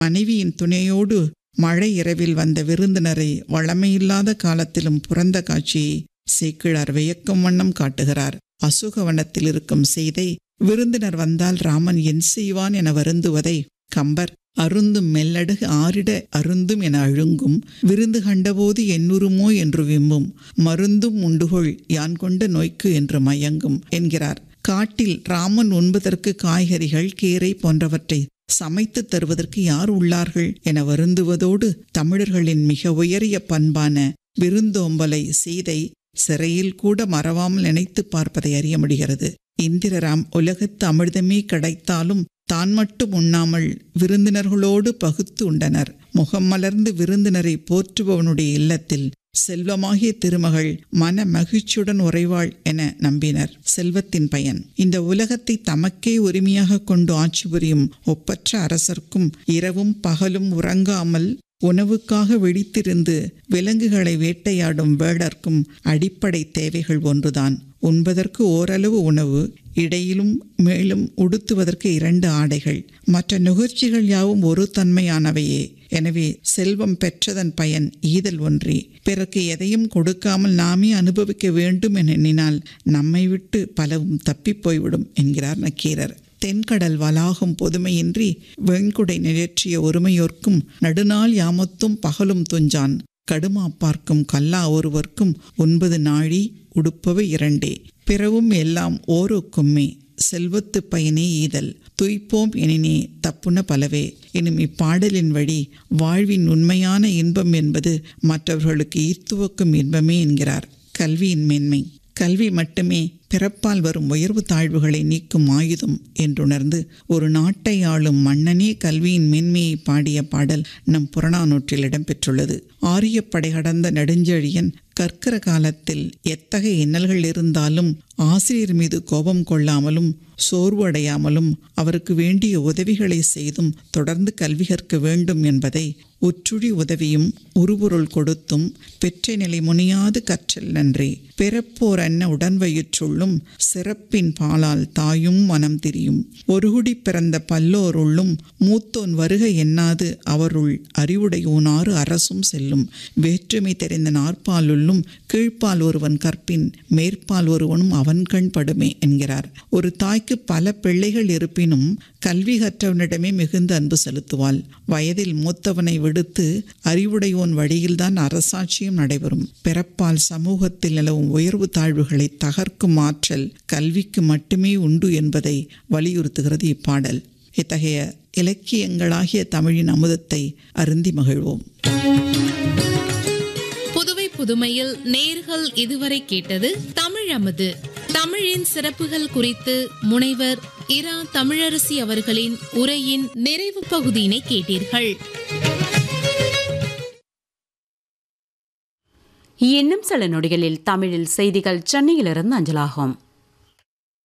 மனைவியின் துணையோடு மழை இரவில் வந்த விருந்தினரை வளமையில்லாத காலத்திலும் புறந்த காட்சியை சேக்கிழார் வியக்கும் வண்ணம் காட்டுகிறார் அசுகவனத்தில் இருக்கும் செய்தை விருந்தினர் வந்தால் ராமன் என் செய்வான் என வருந்துவதை கம்பர் அருந்தும் மெல்லடுகு ஆரிட அருந்தும் என அழுங்கும் விருந்து கண்டபோது என்னுருமோ என்று விம்மும் மருந்தும் உண்டுகொள் யான் கொண்ட நோய்க்கு என்று மயங்கும் என்கிறார் காட்டில் ராமன் உண்பதற்கு காய்கறிகள் கீரை போன்றவற்றை சமைத்து தருவதற்கு யார் உள்ளார்கள் என வருந்துவதோடு தமிழர்களின் மிக உயரிய பண்பான விருந்தோம்பலை செய்தை சிறையில் கூட மறவாமல் நினைத்து பார்ப்பதை அறிய முடிகிறது இந்திரராம் உலகத்து அமிர்தமே கிடைத்தாலும் தான் மட்டும் உண்ணாமல் விருந்தினர்களோடு பகுத்து உண்டனர் முகம் மலர்ந்து விருந்தினரை போற்றுபவனுடைய இல்லத்தில் செல்வமாகிய திருமகள் மன மகிழ்ச்சியுடன் உறைவாள் என நம்பினர் செல்வத்தின் பயன் இந்த உலகத்தை தமக்கே உரிமையாக கொண்டு ஆட்சி புரியும் ஒப்பற்ற அரசர்க்கும் இரவும் பகலும் உறங்காமல் உணவுக்காக விழித்திருந்து விலங்குகளை வேட்டையாடும் வேடர்க்கும் அடிப்படை தேவைகள் ஒன்றுதான் உண்பதற்கு ஓரளவு உணவு இடையிலும் மேலும் உடுத்துவதற்கு இரண்டு ஆடைகள் மற்ற நுகர்ச்சிகள் யாவும் ஒரு தன்மையானவையே எனவே செல்வம் பெற்றதன் பயன் ஈதல் ஒன்றி பிறகு எதையும் கொடுக்காமல் நாமே அனுபவிக்க வேண்டும் என எண்ணினால் நம்மை விட்டு பலவும் தப்பிப் போய்விடும் என்கிறார் நக்கீரர் தென்கடல் வளாகும் பொதுமையின்றி வெண்குடை நிழற்றிய ஒருமையோர்க்கும் நடுநாள் யாமத்தும் பகலும் துஞ்சான் கடுமா பார்க்கும் கல்லா ஒருவர்க்கும் ஒன்பது நாழி உடுப்பவை இரண்டே பிறவும் எல்லாம் ஓரோக்கும்மே செல்வத்து பயனே ஈதல் துய்ப்போம் எனினே தப்புன பலவே எனும் இப்பாடலின் வழி வாழ்வின் உண்மையான இன்பம் என்பது மற்றவர்களுக்கு ஈர்த்துவக்கும் இன்பமே என்கிறார் கல்வியின் மேன்மை கல்வி மட்டுமே பிறப்பால் வரும் உயர்வு தாழ்வுகளை நீக்கும் ஆயுதம் என்றுணர்ந்து ஒரு நாட்டை ஆளும் மன்னனே கல்வியின் மேன்மையை பாடிய பாடல் நம் புறநானூற்றில் இடம்பெற்றுள்ளது ஆரியப்படை கடந்த நெடுஞ்செழியன் கற்கிற காலத்தில் எத்தகைய இன்னல்கள் இருந்தாலும் ஆசிரியர் மீது கோபம் கொள்ளாமலும் சோர்வு அடையாமலும் அவருக்கு வேண்டிய உதவிகளை செய்தும் தொடர்ந்து கல்வி கற்க வேண்டும் என்பதை உற்றுழி உதவியும் உருபொருள் கொடுத்தும் பெற்ற நிலை முனியாது கற்றல் நன்றி பிறப்போர் அன்ன உடன்வயிற்றுள்ளும் சிறப்பின் பாலால் தாயும் மனம் திரியும் ஒருகுடி பிறந்த பல்லோருள்ளும் மூத்தோன் வருக எண்ணாது அவருள் அறிவுடையோனாறு அரசும் செல்லும் வேற்றுமை தெரிந்த நாற்பாலுள்ளும் கீழ்ப்பால் ஒருவன் கற்பின் மேற்பால் ஒருவனும் அவன் கண் படுமே என்கிறார் ஒரு தாய்க்கு பல பிள்ளைகள் இருப்பினும் கல்வி கற்றவனிடமே மிகுந்த அன்பு செலுத்துவாள் வயதில் மூத்தவனை விடுத்து அறிவுடையோன் வழியில்தான் அரசாட்சியும் நடைபெறும் பிறப்பால் சமூகத்தில் நிலவும் உயர்வு தாழ்வுகளை தகர்க்கும் ஆற்றல் கல்விக்கு மட்டுமே உண்டு என்பதை வலியுறுத்துகிறது இப்பாடல் இத்தகைய இலக்கியங்களாகிய தமிழின் அமுதத்தை அருந்தி மகிழ்வோம் புதுவை புதுமையில் நேர்கள் இதுவரை கேட்டது தமிழ் அமுது தமிழின் சிறப்புகள் குறித்து முனைவர் இரா தமிழரசி அவர்களின் உரையின் நிறைவு பகுதியினை கேட்டீர்கள் இன்னும் சில நொடிகளில் தமிழில் செய்திகள் சென்னையிலிருந்து அஞ்சலாகும்